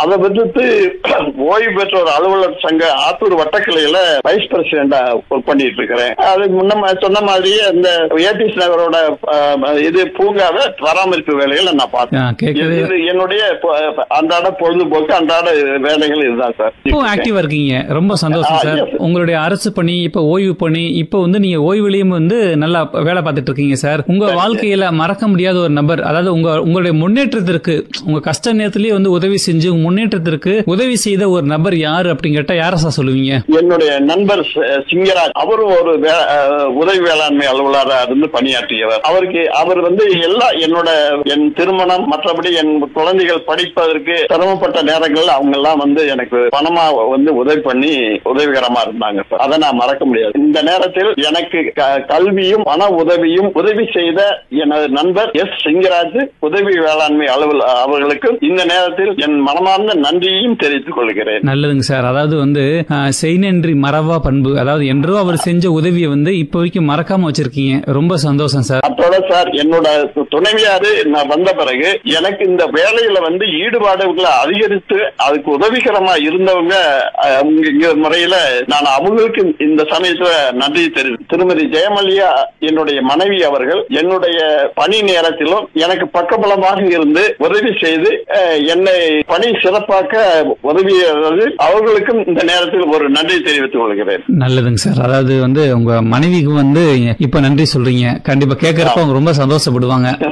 அதை விடுத்து ஓய்வு பெற்ற ஒரு அலுவலர் சங்க ஆத்தூர் வட்டக்கிளையில வைஸ் பிரசிடண்டா ஒர்க் பண்ணிட்டு இருக்கிறேன் அதுக்கு முன்ன சொன்ன மாதிரியே இந்த ஏபிஎஸ் நகரோட அஹ், இது பூங்காவை பராமரிப்பு வேலைகளை நான் ஆ, பார்த்தேன் கேட்கவே- இது என்னுடைய பொ- அன்றாட பொழுதுபோக்கு அன்றாட வேலைகள் இதுதான் சார் இப்போ ஆக்டிவா இருக்கீங்க ரொம்ப சந்தோஷம் ஆ, சார் yes. உங்களுடைய அரசு பணி இப்ப ஓய்வு பணி இப்போ வந்து நீங்க ஓய்வுலயும் வந்து நல்லா வேலை பார்த்துட்டு இருக்கீங்க சார் உங்க வாழ்க்கையில மறக்க முடியாத ஒரு நபர் அதாவது உங்க உங்களுடைய முன்னேற்றத்திற்கு உங்க கஷ்ட நேரத்திலேயே வந்து உதவி செஞ்சு உங்க முன்னேற்றத்திற்கு உதவி செய்த ஒரு நபர் யாரு அப்படின்னு கேட்டா யார சார் சொல்லுவீங்க என்னுடைய நண்பர் ச- சிங்கராஜ் அவரும் ஒரு வே- அஹ், உதவி வேளாண்மை அலுவலராக இருந்து பணியாற்றியவர் அவருக்கு அவர் வந்து எல்லா என்னோட என் திருமணம் மற்றபடி என் குழந்தைகள் படிப்பதற்கு சிரமப்பட்ட நேரங்கள்ல அவங்க எல்லாம் வந்து எனக்கு பணமா வந்து உதவி பண்ணி உதவிகரமா இருந்தாங்க சார் அதை நான் மறக்க முடியாது இந்த நேரத்தில் எனக்கு க- கல்வியும் பண உதவியும் உதவி செய்த எனது நண்பர் எஸ் சிங்கராஜ் உதவி வேளாண்மை அலுவலர் அவர்களுக்கு இந்த நேரத்தில் என் மனமார்ந்த நன்றியையும் தெரிவித்துக் கொள்கிறேன் நல்லதுங்க சார் அதாவது வந்து ஆஹ், செய்நன்றி மறவா பண்பு அதாவது என்றோ அவர் செஞ்ச உதவியை வந்து இப்போ வரைக்கும் மறக்காம வச்சிருக்கீங்க ரொம்ப சந்தோஷம் சார் அத்தோட சார் என்னோட துணைவியாரு நான் வந்த பிறகு எனக்கு இந்த வேலையில வந்து ஈடுபாடுகளை அதிகரித்து அதுக்கு உதவிகரமா இருந்தவங்க அஹ், அவங்க இங்க முறையில நான் அவங்களுக்கு இந்த சமயத்துல நன்றி தெரிவித்து திருமதி ஜெயமல்லியா என்னுடைய மனைவி அவர்கள் என்னுடைய பணி நேரத்திலும் எனக்கு பக்கபலமாக இருந்து உதவி செய்து அஹ், என்னை பணி சிறப்பாக்க உதவியது அவர்களுக்கும் இந்த நேரத்தில் ஒரு நன்றி தெரிவித்துக் கொள்கிறேன் நல்லதுங்க சார் அதாவது வந்து உங்க மனைவிக்கு வந்து இப்ப நன்றி சொல்றீங்க கண்டிப்பா கேட்கறப்ப அவங்க ரொம்ப சந்தோஷப்படுவாங்க